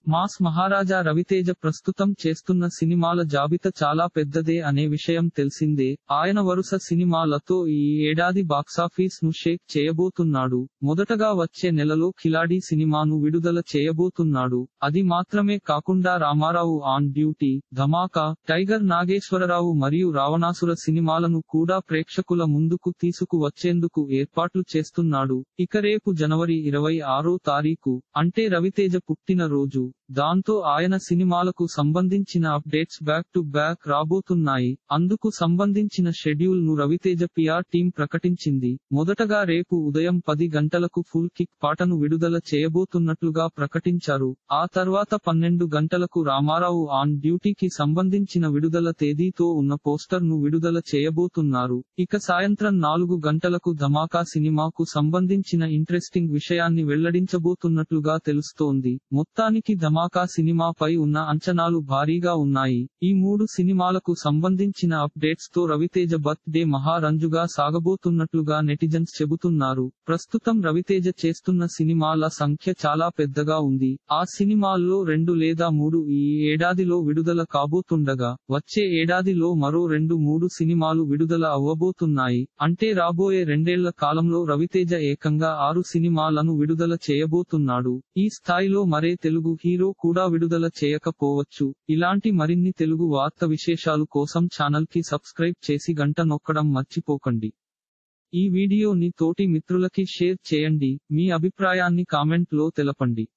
mass మహారాజా రవితేజ ప్రస్తుతం చేస్తున్న సినిమాల జాబితా చాలా పెద్దదే అనే విషయం తెలిసిందే ఆయన వరుస సినిమాలతో ఈ ఏడాది బాక్సాఫీస్ ను షేక్ చేయబోతున్నాడు మొదటగా వచ్చే నెలలో కిలాడి సినిమాను విడుదల చేయబోతున్నాడు అది మాత్రమే కాకుండా Ramarao on duty Dhamaka tiger Nageswararao మరియు రావణాసుర సినిమాలను కూడా ప్రేక్షకుల ముందుకు తీసుకువచ్చేందుకు ఏర్పాట్లు చేస్తున్నాడు ఇక రేపు జనవరి ఇరవై ఆరో తారీఖు అంటే రవితేజ పుట్టినరోజు దాంతో ఆయన సినిమాలకు సంబంధించిన అప్డేట్స్ బ్యాక్ టు బ్యాక్ రాబోతున్నాయి అందుకు సంబంధించిన షెడ్యూల్ ను రవితేజ పిఆర్ టీం ప్రకటించింది మొదటగా రేపు ఉదయం పది గంటలకు ఫుల్ కిక్ పాటను విడుదల చేయబోతున్నట్లుగా ప్రకటించారు ఆ తర్వాత పన్నెండు గంటలకు రామారావు ఆన్ డ్యూటీకి సంబంధించిన విడుదల తేదీతో ఉన్న పోస్టర్ ను విడుదల చేయబోతున్నారు ఇక సాయంత్రం నాలుగు గంటలకు ధమాకా సినిమాకు సంబంధించిన ఇంట్రెస్టింగ్ విషయాన్ని వెల్లడించబోతున్నట్లుగా తెలుస్తోంది మొత్తానికి ధమాకా సినిమాపై ఉన్న అంచనాలు భారీగా ఉన్నాయి ఈ మూడు సినిమాలకు సంబంధించిన అప్డేట్స్ తో రవితేజ బర్త్ డే మహారంజుగా సాగబోతున్నట్లుగా నెటిజన్స్ చెబుతున్నారు ప్రస్తుతం రవితేజ చేస్తున్న సినిమాల సంఖ్య చాలా పెద్దగా ఉంది ఆ సినిమాల్లో రెండు లేదా మూడు ఈ ఏడాదిలో విడుదల కాబోతుండగా వచ్చే ఏడాదిలో మరో రెండు మూడు సినిమాలు విడుదల అవ్వబోతున్నాయి అంటే రాబోయే రెండేళ్ల కాలంలో రవితేజ ఏకంగా ఆరు సినిమాలను విడుదల చేయబోతున్నాడు ఈ స్థాయిలో మరే తెలుగు హీరో కూడా విడుదల చేయకపోవచ్చు ఇలాంటి మరిన్ని తెలుగు వార్త విశేషాలు కోసం ఛానల్ కి సబ్స్క్రైబ్ చేసి గంట నొక్కడం మర్చిపోకండి ఈ వీడియోని తోటి మిత్రులకి షేర్ చేయండి మీ అభిప్రాయాన్ని కామెంట్ లో తెలపండి